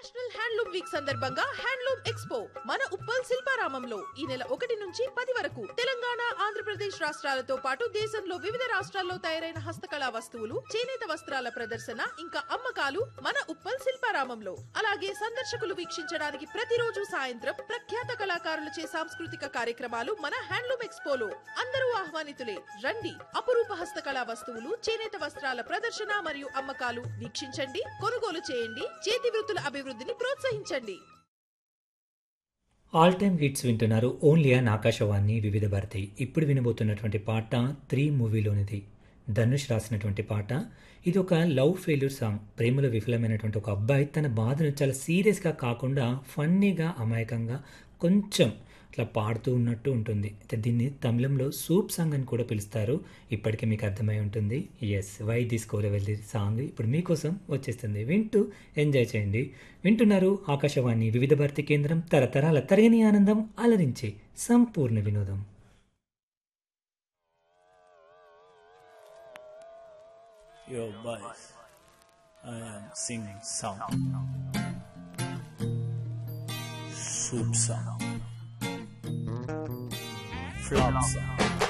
National handloom week సందర్భంగా handloom expo మన ఉప్పల్ శిల్పారామంలో ఈ నెల ఒకటి నుంచి పది వరకు తెలంగాణ ఆంధ్రప్రదేశ్ రాష్ట్రాలతో పాటు దేశంలో వివిధ రాష్ట్రాల్లో తయారైన హస్తకళా వస్తువులు చేనేత వస్త్రాల ప్రదర్శన ఇంకా అమ్మకాలు మన ఉప్పల్ శిల్పారామంలో అలాగే సందర్శకులు వీక్షించడానికి ప్రతిరోజు సాయంత్రం ప్రఖ్యాత కళాకారులచే సాంస్కృతిక కార్యక్రమాలు మన హ్యాండ్లూమ్ ఎక్స్పోలో అందరూ ఆహ్వానితులే రండి అపురూప హస్తకళా వస్తువులు చేనేత వస్త్రాల ప్రదర్శన మరియు అమ్మకాలు వీక్షించండి కొనుగోలు చేయండి చేతి వృత్తుల అభివృద్ధిని ప్రోత్సహించండి ఆల్ టైమ్ హిట్స్ వింటున్నారు ఓన్లీ అన్ ఆకాశవాణి వివిధ భారతి ఇప్పుడు వినబోతున్నటువంటి పాట త్రీ మూవీలోనిది ధనుష్ రాసినటువంటి పాట ఇది ఒక లవ్ ఫెయిల్యూర్ సాంగ్ ప్రేమలో విఫలమైనటువంటి ఒక అబ్బాయి తన బాధను చాలా సీరియస్గా కాకుండా ఫన్నీగా అమాయకంగా కొంచెం ఇట్లా పాడుతూ ఉన్నట్టు ఉంటుంది అయితే దీన్ని తమిళంలో సూప్ సాంగ్ అని కూడా పిలుస్తారు ఇప్పటికే మీకు అర్థమై ఉంటుంది ఎస్ వై తీసుకోలే వెళ్ళి సాంగ్ ఇప్పుడు మీకోసం వచ్చేస్తుంది వింటూ ఎంజాయ్ చేయండి వింటున్నారు ఆకాశవాణి వివిధ భారతి కేంద్రం తరతరాల తరగని ఆనందం అలరించే సంపూర్ణ వినోదం Yo, boys, I am singing song. Soup song. Flop song.